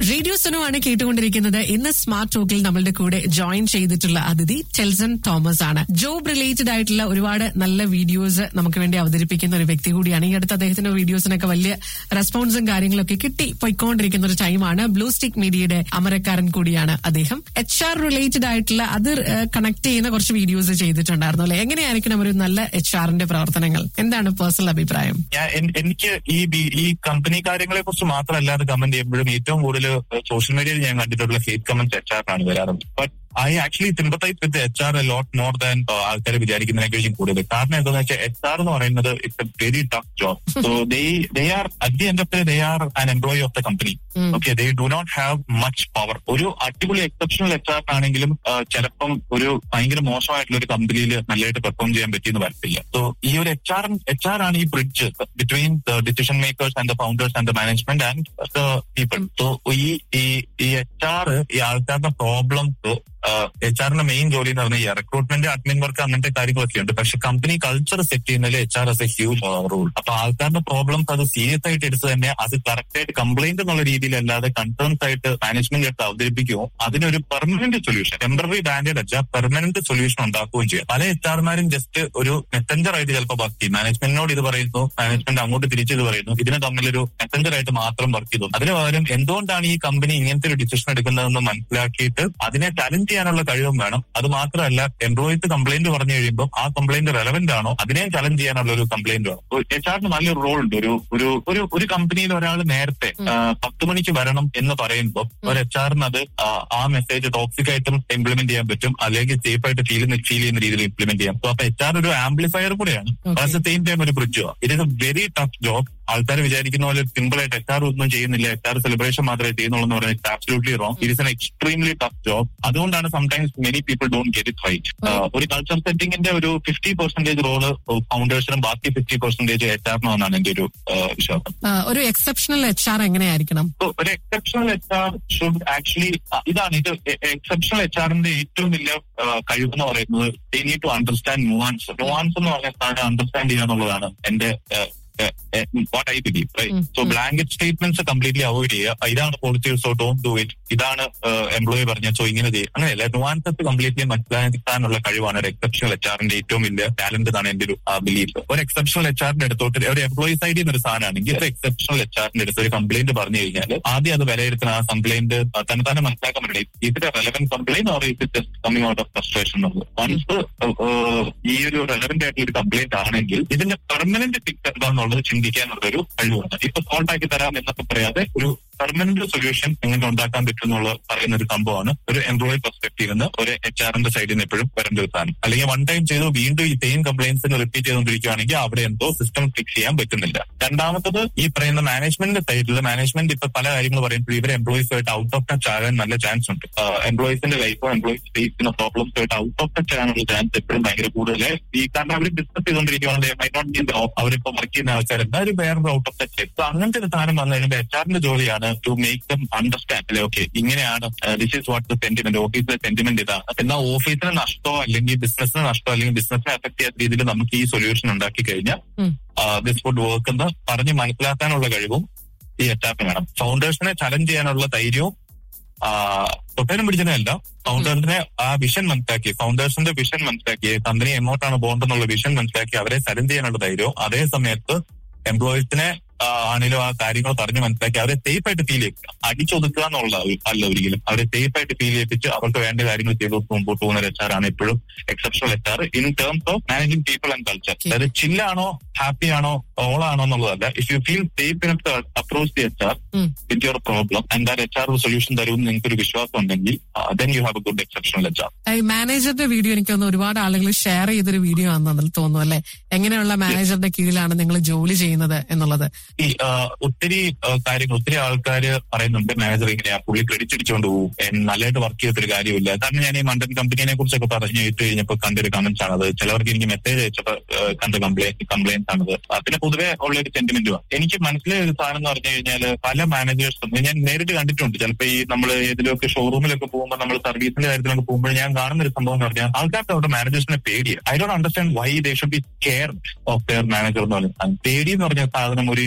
Radio സുനുവാണ് കേട്ടുകൊണ്ടിരിക്കുന്നത് ഇന്ന് smart ടോക്കിൽ നമ്മളുടെ കൂടെ ജോയിൻ ചെയ്തിട്ടുള്ള അതിഥി ടെൽസൺ തോമസ് ആണ് ജോബ് റിലേറ്റഡ് ആയിട്ടുള്ള ഒരുപാട് നല്ല വീഡിയോസ് നമുക്ക് വേണ്ടി അവതരിപ്പിക്കുന്ന ഒരു വ്യക്തി കൂടിയാണ് ഈ അടുത്ത് അദ്ദേഹത്തിന്റെ വീഡിയോസിനൊക്കെ വലിയ റെസ്പോൺസും കാര്യങ്ങളൊക്കെ കിട്ടി പോയിക്കൊണ്ടിരിക്കുന്ന ഒരു ടൈമാണ് ബ്ലൂ സ്റ്റിക് മീഡിയയുടെ അമരക്കാരൻ കൂടിയാണ് അദ്ദേഹം എച്ച് ആർ റിലേറ്റഡ് ആയിട്ടുള്ള അത് കണക്ട് ചെയ്യുന്ന കുറച്ച് വീഡിയോസ് ചെയ്തിട്ടുണ്ടായിരുന്നു അല്ലെ എങ്ങനെയായിരിക്കണം ഒരു നല്ല എച്ച് ആറിന്റെ പ്രവർത്തനങ്ങൾ എന്താണ് പേഴ്സണൽ അഭിപ്രായം ഞാൻ എൻ- എനിക്ക് ഈ ബി- ഈ കമ്പനി കാര്യങ്ങളെ കുറിച്ച് മാത്രമല്ലാതെ കമന്റ് ചെയ്യുമ്പോഴും ഏറ്റവും കൂടുതൽ സോഷ്യൽ മീഡിയയിൽ ഞാൻ കണ്ടിട്ടുള്ള ഹേറ്റ് കമന്റ്സ് എച്ച് ആറിനാണ് വരാറുണ്ട് but I actually sympathize with H R lot more than ആൾക്കാർ വിചാരിക്കുന്നതിനേക്കാളും കൂടുതൽ കാരണം എന്താണെന്ന് വെച്ചാൽ എച്ച് ആർ എന്ന് പറയുന്നത് it's a very tough job so they they are at the end of they are an employee of the company um. Okay they do not have much power ഒരു അടിപൊളി എക്സെപ്ഷണൽ എച്ച് ആർ ആണെങ്കിലും ചിലപ്പം ഒരു ഭയങ്കര മോശമായിട്ടുള്ള ഒരു കമ്പനിയിൽ നല്ലതായിട്ട് പെർഫോം ചെയ്യാൻ പറ്റിയെന്ന് വരത്തില്ല സോ ഈ ഒരു എച്ച് ആർ എച്ച് ആർ ആണ് ഈ bridge between the decision makers and the founders and the management and the people so ഈ ഈ എച്ച് ആർ ഈ ആൾക്കാരുടെ പ്രോബ്ലംസ് എച്ച് ആറിന്റെ മെയിൻ ജോലി എന്ന് പറഞ്ഞാൽ ഈ റിക്രൂട്ട്മെന്റ് അഡ്മിൻ വർക്ക് അങ്ങനത്തെ കാര്യങ്ങളൊക്കെ ഉണ്ട് പക്ഷെ കമ്പനി കൾച്ചർ സെറ്റ് ചെയ്യുന്നതിൽ H R is a huge role അപ്പൊ ആൾക്കാരുടെ പ്രോബ്ലംസ് അത് സീരിയസ് ആയിട്ട് എടുത്ത് തന്നെ അത് കറക്റ്റ് ആയിട്ട് കംപ്ലൈന്റ് എന്നുള്ള രീതിയിലല്ലാതെ കൺസേൺസ് ആയിട്ട് മാനേജ്മെന്റ് എടുത്ത് അവതരിപ്പിക്കുകയോ അതിനൊരു പെർമനന്റ് സൊല്യൂഷൻ ടെമ്പററി ബാൻഡേഡ് അല്ല പെർമനന്റ് സൊല്യൂഷൻ ഉണ്ടാക്കുകയും ചെയ്യും പല എച്ച് ആർമാരും ജസ്റ്റ് ഒരു മെസ്സഞ്ചർ ആയിട്ട് ചിലപ്പോൾ വർക്ക് ചെയ്യും മാനേജ്മെന്റിനോട് ഇത് പറയുന്നു മാനേജ്മെന്റ് അങ്ങോട്ട് തിരിച്ച് ഇത് പറയുന്നു ഇതിന് തമ്മിലൊരു മെസ്സഞ്ചർ ആയിട്ട് മാത്രം വർക്ക് ചെയ്തു അതിന് പകരം എന്തുകൊണ്ടാണ് ഈ കമ്പനി ഇങ്ങനത്തെ ഒരു ഡിസിഷൻ എടുക്കുന്നതെന്ന് മനസ്സിലാക്കിയിട്ട് അതിനെ ചലഞ്ച് ചെയ്യാനുള്ള കഴിവും വേണം അത് മാത്രമല്ല എംപ്ലോയീസ് കംപ്ലൈന്റ് പറഞ്ഞു കഴിയുമ്പോൾ ആ കംപ്ലൈന്റ് റെലവെന്റ് ആണോ അതിനെ ചലഞ്ച് ചെയ്യാനുള്ള ഒരു കംപ്ലൈന്റ് വേണം എച്ച് ആറിന് നല്ലൊരു റോൾ ഉണ്ട് ഒരു ഒരു ഒരു ഒരു കമ്പനിയിൽ ഒരാൾ നേരത്തെ ഉം. ആ, പത്ത് മണിക്ക് വരണം എന്ന് പറയുമ്പോൾ ഒരു എച്ച് ആറിന് അത് ആ, ആ മെസ്സേജ് ടോക്സിക് ആയിട്ടും ഇംപ്ലിമെന്റ് ചെയ്യാൻ പറ്റും അല്ലെങ്കിൽ സേഫ് ആയിട്ട് ഫീൽ ഫീൽ ചെയ്യുന്ന രീതിയിൽ ഇംപ്ലിമെന്റ് ചെയ്യാം സോ അപ്പൊ എച്ച് ആർ ഒരു ആംപ്ലിഫയർ കൂടെയാണ് Okay. അറ്റ് സെയിം ടൈം ഒരു ബ്രിഡ്ജോ it is a very tough job ആൾക്കാർ വിചാരിക്കുന്ന പോലെ സിമ്പിൾ ആയിട്ട് എച്ച് ആർ ഒന്നും ചെയ്യുന്നില്ല എച്ച് ആർ സെലിബ്രേഷൻ മാത്രമേ ചെയ്യുന്നുള്ളൂ എന്ന് പറയുന്നത് absolutely wrong it is an extremely tough job അതുകൊണ്ടാണ് sometimes many people don't get it right ഒരു കൾച്ചർ സെറ്റിംഗിന്റെ ഒരു ഫിഫ്റ്റി പെർസെന്റേജ് റോള് ഫൗണ്ടേഴ്സിനും ബാക്കി ഫിഫ്റ്റി പെർസെന്റേജ് എച്ച് ആറിനോ എന്നാണ് എന്റെ ഒരു ആ, വിശ്വാസം ആ, ഒരു എക്സെപ്ഷണൽ എച്ച് ആർ എങ്ങനെയായിരിക്കണം So, ഒരു exceptional H R should actually ഇതാണ് ഇത് എക്സെപ്ഷണൽ എച്ച് ആറിന്റെ ഏറ്റവും വലിയ ആ, കഴിവ് എന്ന് പറയുന്നത് they need to understand nuance nuance എന്ന് പറഞ്ഞ സാധനം അണ്ടർസ്റ്റാൻഡ് ചെയ്യുക എന്നുള്ളതാണ് എന്റെ what I believe um, so um. Blanket statements completely avoid ചെയ്യുക ഇതാണ് policy so don't do it ഇതാണ് എംപ്ലോയി പറഞ്ഞ സോ ഇങ്ങനെ ചെയ്യും അങ്ങനെയല്ല നുവാൻസസ് കംപ്ലീറ്റ്ലി മനസ്സിലാക്കാനുള്ള കഴിവാണ് ഒരു എക്സെപ്ഷണൽ എച്ച് ആറിന്റെ ഏറ്റവും വലിയ ടാലന്റ് എന്നാണ് എന്റെ ഒരു ബിലീഫ് ഒരു എക്സെപ്ഷണൽ എച്ച് ആറിന്റെ അടുത്തോട്ട് ഒരു എംപ്ലോയി സൈഡിൽ നിന്ന് ഒരു സാധനമാണെങ്കിൽ ഒരു എക്സെപ്ഷണൽ എച്ച് ആറിന്റെ അടുത്ത് ഒരു കംപ്ലൈന്റ് പറഞ്ഞു കഴിഞ്ഞാൽ ആദ്യം അത് വിലയിരുത്തുന്ന ആ കംപ്ലൈന്റ് തന്നെ തന്നെ മനസ്സിലാക്കാൻ പറ്റില്ല ഇതിന്റെ റെലവെന്റ് കംപ്ലൈന്റ് ഓർ ഇത് just coming out of frustration എന്നുള്ളത് വൺസ് ഈ ഒരു റെലവെന്റ് ആയിട്ടുള്ള ഒരു കംപ്ലൈന്റ് ആണെങ്കിൽ ഇതിന്റെ പെർമനന്റ് ഫിക്സ് എന്താണെന്നുള്ളത് ചിന്തിക്കാനുള്ള ഒരു കഴിവാണ് ഇപ്പൊ സോൾട്ട് ആക്കി തരാം എന്നൊക്കെ പറയാതെ ഒരു പെർമനന്റ് സൊല്യൂഷൻ എങ്ങനെ ഉണ്ടാക്കാൻ പറ്റും എന്നുള്ള പറയുന്ന ഒരു സംഭവമാണ് ഒരു എംപ്ലോയി പെർസ്പെക്ടീവ് നിന്ന് ഒരു എച്ച് ആറിന്റെ സൈഡിൽ നിന്ന് എപ്പോഴും വരേണ്ട ഒരു സാധനം അല്ലെങ്കിൽ വൺ ടൈം ചെയ്തു വീണ്ടും ഈ സെയിം കംപ്ലൈൻസിന് റിപ്പീറ്റ് ചെയ്തുകൊണ്ടിരിക്കുകയാണെങ്കിൽ അവിടെ എന്തോ സിസ്റ്റം ഫിക്സ് ചെയ്യാൻ പറ്റുന്നില്ല രണ്ടാമത്തത് ഈ പറയുന്ന മാനേജ്മെന്റ് സൈഡിൽ മാനേജ്മെന്റ് ഇപ്പൊ പല കാര്യങ്ങൾ പറയുമ്പോൾ ഇവർ എംപ്ലോയീസുമായിട്ട് ഔട്ട് ഓഫ് ടച്ച് ആകാൻ നല്ല ചാൻസ് ഉണ്ട് എംപ്ലോയീസിന്റെ ലൈഫോ എംപ്ലോയീസ് ഫേസ് ചെയ്യുന്ന പ്രോബ്ലംസ് ആയിട്ട് ഔട്ട് ഓഫ് ടച്ച് ആകാനുള്ള ചാൻസ് എപ്പോഴും ഭയങ്കര കൂടുതൽ ഈ കാരണം അവർ ഡിസ്കസ് ചെയ്തുകൊണ്ടിരിക്കുകയാണെങ്കിൽ മൈ നോട്ട് ബി അവരിപ്പോ വർക്ക് ചെയ്യുന്ന ആൾക്കാർ എന്തായാലും വേറെ ഔട്ട് ഓഫ് ടച്ച് സോ അങ്ങനത്തെ ഒരു സാധനം വന്നു കഴിയുമ്പോൾ എച്ച് ആറിന്റെ ജോലിയാണ് ടു മേക്ക് ദം അണ്ടർസ്റ്റാൻഡ് അല്ലെ ഓക്കെ ഇങ്ങനെയാണ് this is what the sentiment ഓഫീസിലെ സെന്റിമെന്റ് ഇതാണ് എന്നാൽ ഓഫീസിന് നഷ്ടമോ അല്ലെങ്കിൽ ബിസിനസിന് നഷ്ടമോ അല്ലെങ്കിൽ ബിസിനസിനെ അഫക്ട് ചെയ്യാത്ത രീതിയിൽ നമുക്ക് ഈ സൊല്യൂഷൻ ഉണ്ടാക്കി കഴിഞ്ഞാൽ ഉം. ദിസ് വുഡ് വർക്ക് എന്ന് പറഞ്ഞ് മനസ്സിലാക്കാനുള്ള കഴിവും ഈ എച്ച് വേണം ഫൗണ്ടേഴ്സിനെ ചലഞ്ച് ചെയ്യാനുള്ള ധൈര്യവും തൊട്ടനും പിടിച്ചതല്ല ഫൗണ്ടേഴ്സിനെ ആ വിഷൻ മനസ്സിലാക്കി ഫൗണ്ടേഴ്സിന്റെ വിഷൻ മനസ്സിലാക്കി കമ്പനി എങ്ങോട്ടാണ് പോകേണ്ടെന്നുള്ള വിഷൻ മനസ്സിലാക്കി അവരെ ചലഞ്ച് ചെയ്യാനുള്ള ധൈര്യവും അതേ സമയത്ത് എംപ്ലോയീസിനെ ആണെങ്കിലും ആ കാര്യങ്ങൾ പറഞ്ഞ് മനസ്സിലാക്കി അവരെ സേഫ് ആയിട്ട് ഫീൽ ചെയ്യിക്കുക അടിച്ചൊതുക്കുക എന്നുള്ള അല്ല ഒരിക്കലും അവരെ സേഫ് ആയിട്ട് ഫീൽ ചെയ്യിപ്പിച്ച് അവർക്ക് വേണ്ട കാര്യങ്ങൾ ചെയ്തു മുമ്പോട്ട് പോകുന്ന ഒരു എച്ച് ആർ ആണ് എപ്പോഴും exceptional H R in terms of managing people and culture അതായത് ചില്ലാണോ ഹാപ്പി ആണോ ഓളാണോ എന്നുള്ളതല്ല if you feel safe enough approach the H R um. With your problem and that H R solution തരും നിങ്ങൾക്ക് ഒരു വിശ്വാസം ഉണ്ടെങ്കിൽ then you have a good exceptional H R ഈ മാനേജറുടെ വീഡിയോ എനിക്ക് തോന്നുന്നു ഒരുപാട് ആളുകൾ ഷെയർ ചെയ്തൊരു വീഡിയോ ആണെന്ന് തോന്നുന്നു അല്ലെ എങ്ങനെയുള്ള മാനേജറുടെ കീഴിലാണ് നിങ്ങൾ ജോലി ചെയ്യുന്നത് എന്നുള്ളത് ഈ ആ, ഒത്തിരി ആ, കാര്യങ്ങൾ ഒത്തിരി ആൾക്കാർ പറയുന്നുണ്ട് മാനേജർ ഇങ്ങനെയാ പുള്ളി ക്രെഡിറ്റ് അടിച്ചുകൊണ്ട് പോകും എൻ- നല്ലതായിട്ട് വർക്ക് ചെയ്തൊരു കാര്യമില്ല കാരണം ഞാൻ ഈ മണ്ടൻ കമ്പനിയെ കുറിച്ചൊക്കെ പറഞ്ഞു കേട്ട് കഴിഞ്ഞപ്പോൾ കണ്ടൊരു കമന്റ്സ് ആണത് ചിലവർക്ക് എനിക്ക് മെസ്സേജ് അയച്ചപ്പോൾ ആ, കണ്ട കംപ്ലൈന്റ് കംപ്ലൈൻസ് ആണത് അതിന് പൊതുവെ ഉള്ള ഒരു സെന്റിമെന്റുമാണ് എനിക്ക് മനസ്സിലായ ഒരു സാധനം എന്ന് പറഞ്ഞു കഴിഞ്ഞാൽ പല മാനേജേഴ്സും ഞാൻ നേരിട്ട് കണ്ടിട്ടുണ്ട് ചിലപ്പോൾ ഈ നമ്മൾ ഏതിലൊക്കെ ഷോറൂമിലൊക്കെ പോകുമ്പോൾ നമ്മൾ സർവീസിന്റെ കാര്യത്തിലൊക്കെ പോകുമ്പോൾ ഞാൻ കാണുന്ന ഒരു സംഭവം എന്ന് പറഞ്ഞാൽ ആൾക്കാർക്ക് അവരുടെ മാനേജേഴ്സിനെ പേടിയാണ് I don't understand why they should be care of their manager എന്ന് പറയുന്നത് പേടി എന്ന് പറഞ്ഞ സാധനം ഒരു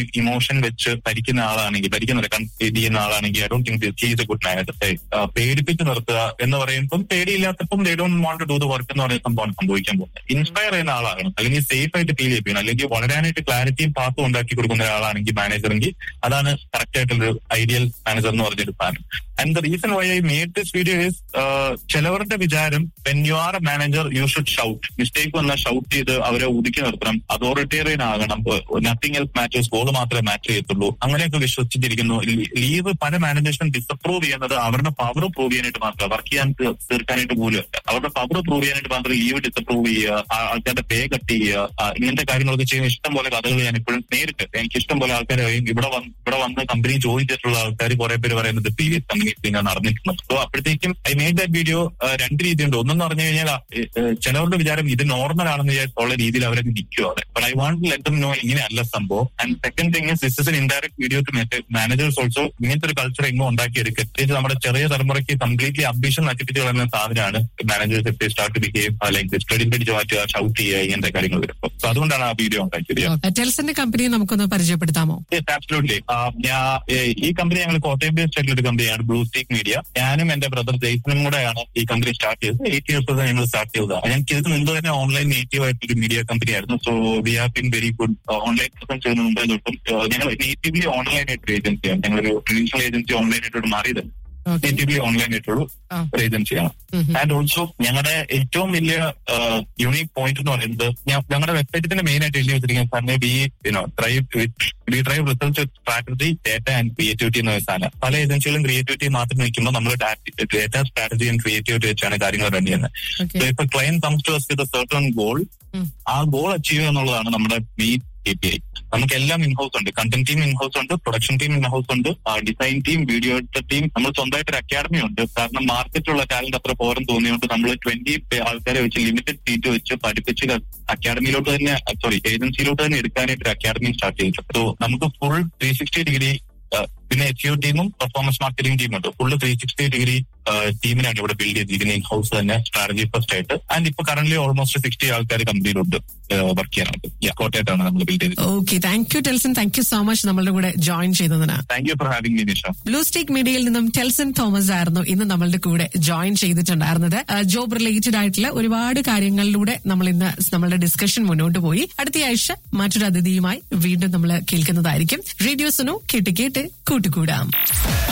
ഇമോഷൻ വെച്ച് ഭരിക്കുന്ന ആളാണെങ്കിൽ ഭരിക്കുന്നില്ല കൺസീഡ് ചെയ്യുന്ന ആളാണെങ്കിൽ I don't think is a good manager പേടിപ്പിച്ച് നിർത്തുക എന്ന് പറയുമ്പോൾ പേടിയില്ലാത്തപ്പം they don't want to do the work എന്ന് പറയുന്ന സംഭവം സംഭവിക്കാൻ പോകുന്നത് ഇൻസ്പയർ ചെയ്യുന്ന ആളാകണം അല്ലെങ്കിൽ സേഫ് ആയിട്ട് ഫീൽ ചെയ്യിപ്പിക്കണം അല്ലെങ്കിൽ വളരാനായിട്ട് ക്ലാരിറ്റിയും പാത്തും ഉണ്ടാക്കി കൊടുക്കുന്ന ഒരാളാണെങ്കിൽ മാനേജറെങ്കിൽ അതാണ് കറക്റ്റ് ആയിട്ടുള്ള ഐഡിയൽ മാനേജർ എന്ന് പറഞ്ഞൊരു സാധനം and the reason why I made this video is ചിലവരുടെ വിചാരം when you are a manager you should shout mistake വന്നാൽ ഷൗട്ട് ചെയ്ത് അവരെ ഒതുക്കി നിർത്തണം അതോറിറ്റേറിയൻ ആകണം നത്തിങ് എൽസ് മാറ്റേഴ്സ് ഗോൾ മാത്രമേ മാറ്റർ ചെയ്യത്തുള്ളൂ അങ്ങനെയൊക്കെ വിശ്വസിച്ചിരിക്കുന്നു ലീവ് പല മാനേജേഴ്സും ഡിസപ്രൂവ് ചെയ്യുന്നത് അവരുടെ പവർ പ്രൂവ് ചെയ്യാനായിട്ട് മാത്രമല്ല വർക്ക് ചെയ്യാൻ തീ- തീർക്കാനായിട്ട് പോലും അല്ല. അവരുടെ പവർ പ്രൂവ് ചെയ്യാനായിട്ട് മാത്രം ലീവ് ഡിസപ്രൂവ് ചെയ്യുക ആ ആൾക്കാരുടെ പേ കട്ട് ചെയ്യുക ആ ഇങ്ങനത്തെ കാര്യങ്ങളൊക്കെ ചെയ്യുന്ന ഇഷ്ടം പോലെ കഥകൾ ഞാൻ ഇപ്പോഴും നേരിട്ട് എനിക്ക് ഇഷ്ടം പോലെ ആൾക്കാർ ഇവിടെ വന്ന് ഇവിടെ വന്ന് കമ്പനി ജോയിൻ ചെയ്തിട്ടുള്ള ആൾക്കാർ കുറെ പേര് പറയുന്നത് പി എസ് കമ്പനി പിന്നെ നടന്നിട്ടുണ്ട് സോ അപ്പോഴത്തേക്കും ഐ മേഡ് ദാറ്റ് വീഡിയോ രണ്ട് രീതിയുണ്ട് ഒന്നെന്ന് പറഞ്ഞു കഴിഞ്ഞാൽ ആ, ഏ, ഏ, ചിലവരുടെ വിചാരം ഇത് നോർമൽ ആണെന്ന് വിചാരിച്ചുള്ള രീതിയിൽ അവരൊക്കെ നിൽക്കുവാണ് but I want let them know ഇങ്ങനെയല്ല സംഭവം and second thing is this is an indirect video to managers also ഇങ്ങനത്തെ ഒരു കൾച്ചർ എങ്ങും ഉണ്ടാക്കിയെടുക്കുക പ്രത്യേകിച്ച് നമ്മുടെ ചെറിയ തലമുറയ്ക്ക് കംപ്ലീറ്റ്ലി അംബിഷൻ നശിപ്പിച്ച് കളയുന്ന സാധനമാണ് മാനേജേഴ്സ് എത്തി സ്റ്റാർട്ട് ബിഹേവ് ലൈക്ക് ക്രെഡിറ്റ് അടിച്ച് മാറ്റുക ഷൗട്ട് ചെയ്യുക ഇങ്ങനത്തെ കാര്യങ്ങൾ വരുമ്പോൾ സോ അതുകൊണ്ടാണ് ആ വീഡിയോ ഉണ്ടാക്കിയത് ടെൽസന്റെ കമ്പനിയെ നമുക്കൊന്ന് പരിചയപ്പെടുത്താമോ Yes, absolutely. Uh, ഞാൻ ഏഹ്, ഈ കമ്പനി ഞങ്ങൾ കോട്ടയം ബേസ്ഡ് ആയിട്ടുള്ള ഒരു കമ്പനിയാണ് ബ്ലൂ സ്റ്റീക്ക് മീഡിയ ഞാനും എന്റെ ബ്രദർ ജെയ്സനും കൂടെയാണ് ഈ കമ്പനി സ്റ്റാർട്ട് ചെയ്തത് എയ്റ്റ് ഇയേഴ്സ് ഞങ്ങൾ സ്റ്റാർട്ട് ചെയ്തതാണ് ഞങ്ങൾക്ക് ഇതിന് മുമ്പ് തന്നെ ഓൺലൈൻ നേറ്റീവ് ആയിട്ടൊരു മീഡിയ കമ്പനി ആയിരുന്നു so we have been very good online presence ചെയ്യുന്ന മുമ്പേ തൊട്ടും ഏഹ്, ഞങ്ങൾ നേറ്റീവ്ലി ഓൺലൈൻ ആയിട്ട് ഏജൻസിയാണ് ഞങ്ങളൊരു ട്രഡീഷണൽ ഏജൻസി ഓൺലൈൻ ആയിട്ട് മാറിയത് ഓക്കെ നേറ്റീവ്ലി ഓൺലൈൻ ആയിട്ടുള്ള ആ. ഒരു ഏജൻസിയാണ് ആൻഡ് ഓൾസോ ഞങ്ങളുടെ ഏറ്റവും വലിയ യുണീക് പോയിന്റ് എന്ന് പറയുന്നത് ഞ- ഞങ്ങളുടെ വെബ്സൈറ്റിന്റെ മെയിൻ ആയിട്ട് എഴുതി വെച്ചിരിക്കുന്ന സാധനം be you know drive we drive result strategy data and creativity എന്ന സാധനം പല ഏജൻസികളും ക്രിയേറ്റിവിറ്റി മാത്രം നിൽക്കുമ്പോൾ നമ്മൾ ഡേറ്റ സ്ട്രാറ്റജി ആൻഡ് ക്രിയേറ്റിവിറ്റി വെച്ചാണ് കാര്യങ്ങൾ റൺ ചെയ്യുന്നത് ഓക്കെ So, ഇപ്പൊ client comes to with certain goal ഉം. ആ ഗോൾ അച്ചീവ് എന്നുള്ളതാണ് നമ്മുടെ മെയിൻ കെ പി ഐ നമുക്ക് എല്ലാം ഇൻഹൗസ് ഉണ്ട് കണ്ടന്റ് ടീം ഇൻഹൗസ് ഉണ്ട് പ്രൊഡക്ഷൻ ടീം ഇൻഹൗസ് ഉണ്ട് design team video editor team നമ്മൾ സ്വന്തമായിട്ട് ഒരു അക്കാഡമി ഉണ്ട് കാരണം മാർക്കറ്റിലുള്ള ടാലന്റ് അത്ര പോരം തോന്നിയുകൊണ്ട് നമ്മൾ ട്വന്റി ആൾക്കാരെ വെച്ച് ലിമിറ്റഡ് സീറ്റ് വെച്ച് പഠിപ്പിച്ച് അക്കാഡമിയിലോട്ട് തന്നെ സോറി ഏജൻസിയിലോട്ട് തന്നെ എടുക്കാനായിട്ട് ഒരു അക്കാഡമി സ്റ്റാർട്ട് ചെയ്തിട്ടുണ്ട് സോ നമുക്ക് ഫുൾ ത്രീ സിക്സ്റ്റി ഡിഗ്രി പിന്നെ എച്ച് യു ടീമും പെർഫോമൻസ് മാർക്കറ്റിംഗ് ടീമും ഉണ്ട് ഫുള്ള് ത്രീ സിക്സ്റ്റി ഡിഗ്രി ടീമിനാണ് ഇവിടെ ബിൽഡ് ചെയ്തിരിക്കുന്നത് ഇൻ ഹൗസ് തന്നെ സ്ട്രാറ്റജി ഫസ്റ്റ് ആയിട്ട് ആൻഡ് ഇപ്പൊ കറന്റ് ഓൾമോസ്റ്റ് സിക്സ്റ്റി ആൾക്കാർ കമ്പനിയിലുണ്ട് വർക്ക് ചെയ്യാനായിട്ട് Yeah, കോട്ടയത്താണ് നമ്മൾ ബിൽഡ് ചെയ്തത് okay thank you Telson thank you so much നമ്മളുടെ കൂടെ ജോയിൻ ചെയ്തതിന് thank you for having me Nisha blue stake മീഡിയയിൽ നിന്നും ടെൽസൺ തോമസ് ആയിരുന്നു ഇന്ന് നമ്മളുടെ കൂടെ ജോയിൻ ചെയ്തിട്ടുണ്ടായിരുന്നത് ജോബ് റിലേറ്റഡ് ആയിട്ടുള്ള ഒരുപാട് കാര്യങ്ങളിലൂടെ നമ്മൾ ഇന്ന് നമ്മളുടെ ഡിസ്കഷൻ മുന്നോട്ട് പോയി അടുത്ത ആഴ്ച മറ്റൊരു അതിഥിയുമായി വീണ്ടും നമ്മൾ കേൾക്കുന്നതായിരിക്കും റേഡിയോ സുനു കേട്ട് കേട്ട് കൂട്ടുകൂടാം